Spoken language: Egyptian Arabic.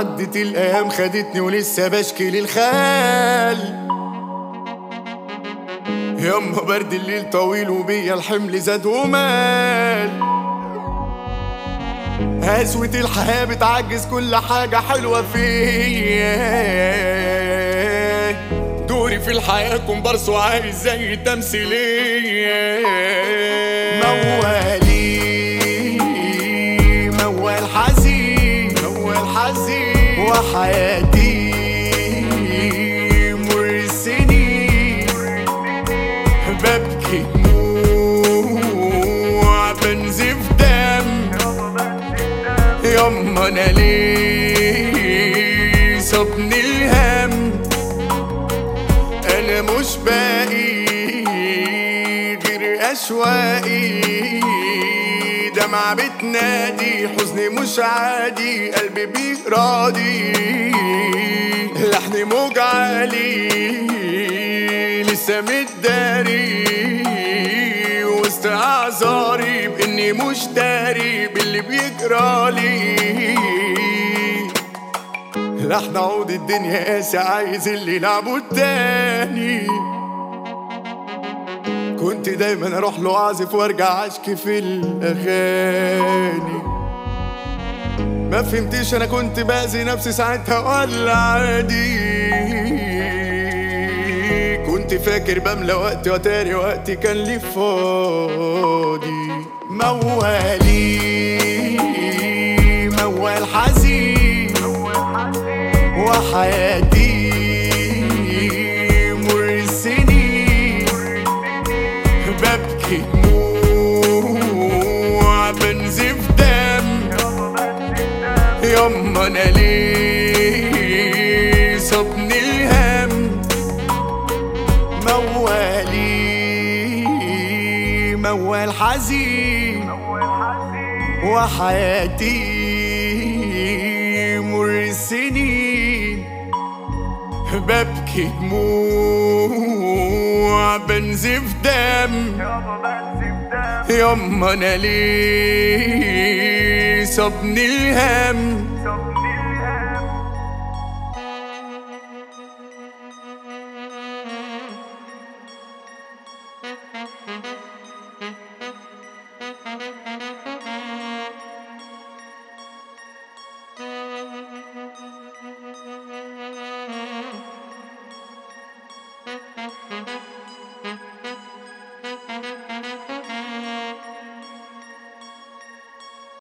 عدت الايام خدتني ولسه بشكي للخال ياما برد الليل طويل وبيا الحمل زاد ومال قسوة الحياة بتعجز كل حاجة حلوة فيا دوري في الحياة كومبارس وعايز زي التمثيلية موالي موال حزين موال حزين وحياتي مر السنين ببكي دموع بنزف دم يما انا ليه صابني الهم انا مش باقي غير اشواقي دمعة بتنادي حزني مش عادي قلبي بيه راضي لحن موج عالي لسه متداري وسط اعذاري باني مش داري باللي بيجرالي لحن عود الدنيا قاسي عايز اللي يلعبه التاني كنت دايما اروح له اعزف وارجع اشكي في الاغاني ما فهمتش انا كنت باذي نفسي ساعتها ولا عادي كنت فاكر بملى وقتي وتاري وقتي كان لي فاضي موالي موال حزين وحياتي مر السنين ببكي دموع بنزف دم يما انا ليه صابني الهم موالي موال حزين وحياتي مر السنين ببكي دموع بنزف دم يما انا ليه صابني الهم Thank you.